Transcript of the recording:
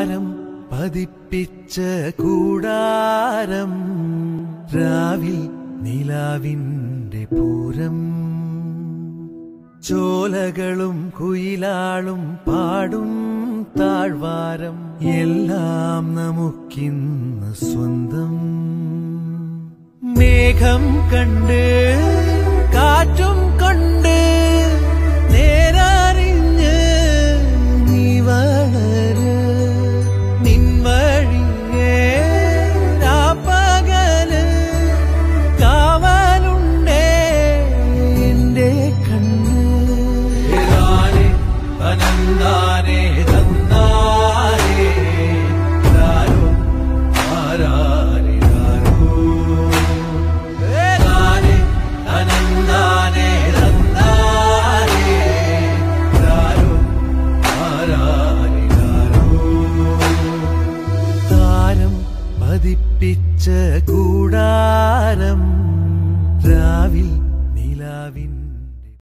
താരം പതിപ്പിച്ച കൂടാരം രാവിൽ നിലാവിന്റെ പൂരം ചോലകളും കുയിലാളും പാടും താഴ്വാരം എല്ലാം നമുക്കിന്ന് സ്വന്തം മേഘം കണ്ട് കാറ്റും കൊണ്ട് നേരറിഞ്ഞ് നീ വളര് നിൻ വഴിയേ രാപ്പകല് കാവലുണ്ടേ എന്റെ കണ്ണ് ഏതാനെ അനന്താനെ തന്നാരേ രാരോ ആരാരി രാരോ ഏതാനെ അനന്താനെ തന്നാരേ രാരോ ആരാരി രാരോ താരം പതിപ്പിച്ച കൂടാരം രാവിൽ നിലാവിൻ